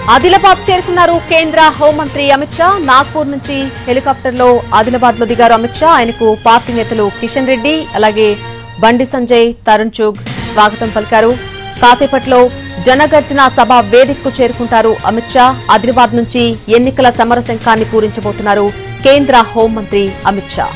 ఆదిలాబాద్ చేరుకున్నారు కేంద్ర హోంమంత్రి అమిత్ షా నాగ్పూర్ నుంచి హెలికాప్టర్ లో ఆదిలాబాద్ లో దిగారు అమిత్ షా ఆయనకు పార్టీ నేతలు కిషన్ రెడ్డి అలాగే బండి సంజయ్ తరుణ్ చుగ్ స్వాగతం పలికారు కాసేపట్లో జనగర్జన సభ వేదికకు చేరుకుంటారు అమిత్ షా ఆదిలాబాద్ నుంచి ఎన్నికల సమరశంఖాన్ని పూరించబోతున్నారు కేంద్ర హోంమంత్రి అమిత్ షా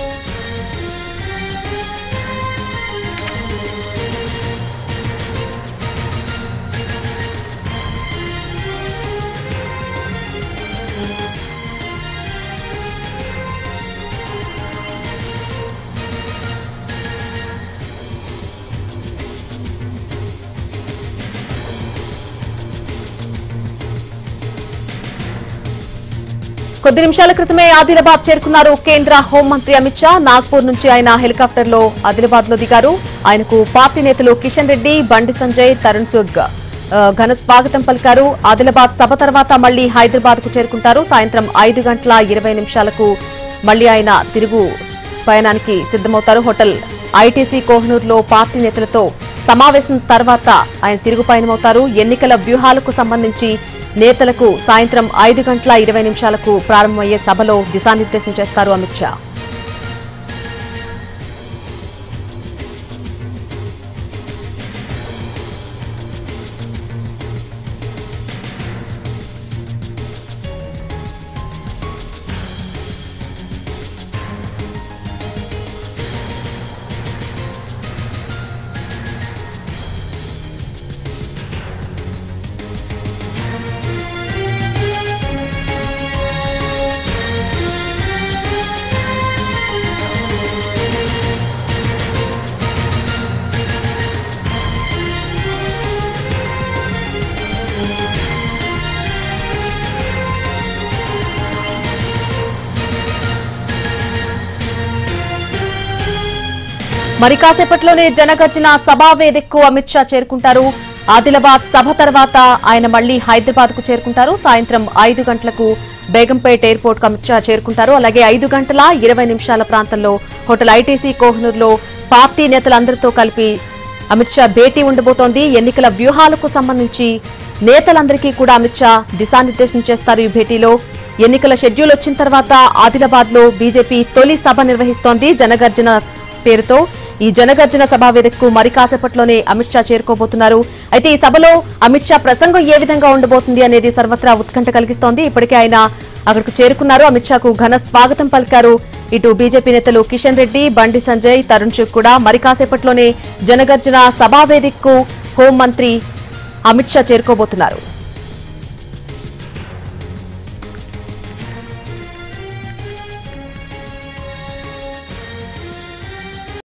కొద్ది నిమిషాల క్రితమే ఆదిలాబాద్ చేరుకున్నారు కేంద్ర హోంమంత్రి అమిత్ షా నాగ్పూర్ నుంచి ఆయన హెలికాప్టర్ లో ఆదిలాబాద్ లో దిగారు ఆయనకు పార్టీ నేతలు కిషన్ రెడ్డి బండి సంజయ్ తరుణ్ చుగ్ ఆ, ఘన స్వాగతం పలికారు ఆదిలాబాద్ సభ తర్వాత మళ్లీ హైదరాబాద్ కు చేరుకుంటారు సాయంత్రం ఐదు గంటల ఇరవై నిమిషాలకు మళ్లీ ఆయన తిరుగు పయనానికి సిద్దమవుతారు హోటల్ ఐటీసీ కోహ్నూర్లో పార్టీ నేతలతో సమావేశం తర్వాత ఆయన తిరుగు పయనమవుతారు ఎన్నికల వ్యూహాలకు సంబంధించి నేతలకు సాయంత్రం ఐదు గంటల ఇరవై నిమిషాలకు ప్రారంభమయ్యే సభలో దిశానిర్దేశం చేస్తారు అమిత్ షా మరి కాసేపట్లోనే జనగర్జన సభా వేదికకు అమిత్ షా చేరుకుంటారు ఆదిలాబాద్ సభ తర్వాత ఆయన మళ్లీ హైదరాబాద్ కు చేరుకుంటారు సాయంత్రం ఐదు గంటలకు బేగంపేట్ ఎయిర్పోర్ట్ కు అమిత్ షా చేరుకుంటారు అలాగే ఐదు గంటల ఇరవై నిమిషాల ప్రాంతంలో హోటల్ ఐటీసీ కోహ్నూర్లో పార్టీ నేతలందరితో కలిపి అమిత్ షా భేటీ ఉండబోతోంది ఎన్నికల వ్యూహాలకు సంబంధించి నేతలందరికీ కూడా అమిత్ షా దిశానిర్దేశం చేస్తారు ఈ భేటీలో ఎన్నికల షెడ్యూల్ వచ్చిన తర్వాత ఆదిలాబాద్ లో బీజేపీ తొలి సభ నిర్వహిస్తోంది జనగర్జన పేరుతో ఈ జనగర్జన సభా వేదికకు మరి కాసేపట్లోనే అమిత్ షా చేరుకోబోతున్నారు అయితే ఈ సభలో అమిత్ షా ప్రసంగం ఏ విధంగా ఉండబోతుంది అనేది సర్వత్రా ఉత్కంఠ కలిగిస్తోంది ఇప్పటికే ఆయన అక్కడికి చేరుకున్నారు అమిత్ షాకు ఘన స్వాగతం పలికారు ఇటు బీజేపీ నేతలు కిషన్ రెడ్డి బండి సంజయ్ తరుణ్ చుక్ కూడా మరి కాసేపట్లోనే జనగర్జన సభా వేదికకు హోంమంత్రి అమిత్ షా చేరుకోబోతున్నారు